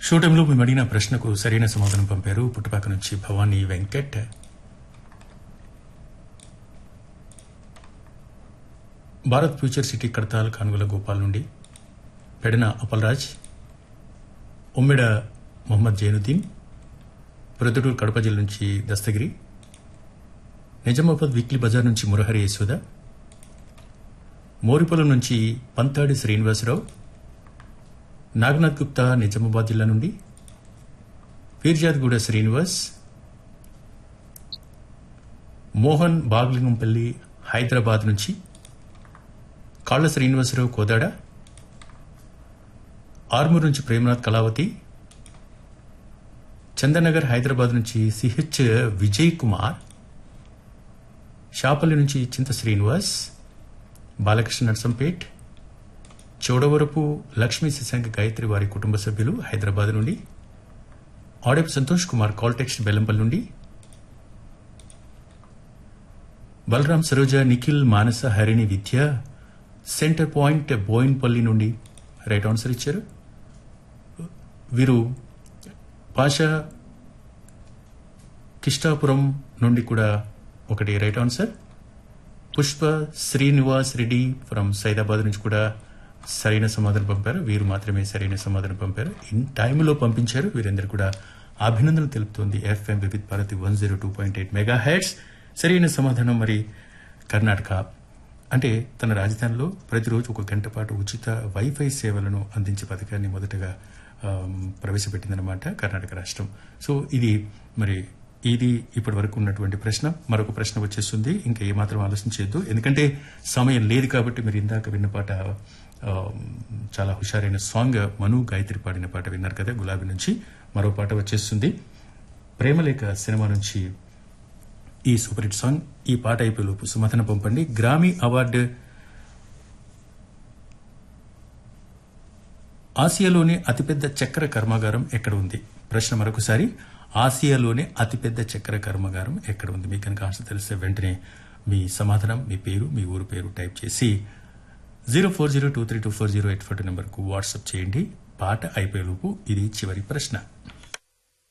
show టైంలో మేము అడిగిన ప్రశ్నకు సరైన సమాధానం పంపారు పుట్టుపాక నుంచి భవానీ వెంకట్ భారత్ ఫ్యూచర్ సిటీ కడతాల్ కానుగల గోపాల్ నుండి పెడన అపల్రాజ్ ఉమ్మెడ మొహమ్మద్ జైనుద్దీన్ ప్రొద్దుటూరు కడప జిల్లా నుంచి దస్తగిరి నిజామాబాద్ వీక్లీ బజార్ నుంచి మురహరి యశోద మోరిపొలం నుంచి పంతాడి శ్రీనివాసరావు నాగనాథ్ గుప్తా నిజామాబాద్ జిల్లా నుండి పీర్జాద్గూడ శ్రీనివాస్ మోహన్ బాగ్లింగంపల్లి హైదరాబాద్ నుంచి కాళ్ల శ్రీనివాసరావు కోదాడ ఆర్మూర్ నుంచి ప్రేమనాథ్ కళావతి చందనగర్ హైదరాబాద్ నుంచి సిహెచ్ విజయ్ కుమార్ షాపల్లి నుంచి చింత శ్రీనివాస్ బాలకృష్ణ నర్సంపేట్ చోడవరపు లక్ష్మీ శశాంక గాయత్రి వారి కుటుంబ సభ్యులు హైదరాబాద్ నుండి ఆడేపు సంతోష్ కుమార్ కాల్టెక్స్ట్ బెల్లంపల్లి నుండి బలరాం సరోజ నిఖిల్ మానస హరిణి విద్య సెంటర్ పాయింట్ బోయిన్పల్లి నుండి రైట్ ఆన్సర్ ఇచ్చారు వీరు పాషా కిష్టాపురం నుండి కూడా ఒకటి right answer Pushpa Srinivas Reddy from Saidabad నుంచి కూడా సరైన సమాధానం పంపారు వీరు మాత్రమే సరైన సమాధానం పంపారు ఇన్ టైంలో పంపించారు వీరందరూ కూడా అభినందనలు తెలుపుతోంది FM Vividh Bharati one zero two point eight megahertz సరైన సమాధానం మరి కర్ణాటక అంటే తన రాజధానిలో ప్రతిరోజు ఒక గంట పాటు ఉచిత వైఫై సేవలను అందించే పథకాన్ని మొదటగా ఆమ్, ప్రవేశపెట్టిందనమాట కర్ణాటక రాష్ట్రం సో ఇది మరి ఇది ఇప్పటి వరకు ఉన్నటువంటి ప్రశ్న మరొక ప్రశ్న వచ్చేస్తుంది ఇంకా ఏమాత్రం ఆలోచించద్దు ఎందుకంటే సమయం లేదు కాబట్టి మీరు ఇందాక విన్న పాట ఆమ్, చాలా హుషారైన సాంగ్ మను గాయత్రి పాడిన పాట విన్నారు కదా గులాబీ నుంచి మరో పాట వచ్చేస్తుంది ప్రేమలేఖ సినిమా నుంచి ఈ సూపర్ హిట్ సాంగ్ ఈ పాట అయిపోయేలోపు సుమతన పంపండి గ్రామీ అవార్డు ఆసియాలోని అతిపెద్ద చక్కెర కర్మాగారం ఎక్కడ ఉంది ప్రశ్న మరొకసారి ఆసియాలోని అతిపెద్ద చక్కెర కర్మాగారం ఎక్కడ ఉంది మీకు కనుక ఆన్సర్ తెలిస్తే వెంటనే మీ సమాధానం మీ పేరు మీ ఊరు పేరు టైప్ చేసి zero four zero two three two four zero eight four నెంబర్కు వాట్సాప్ చేయండి పాట అయిపోయేలోపు ఇది చివరి ప్రశ్న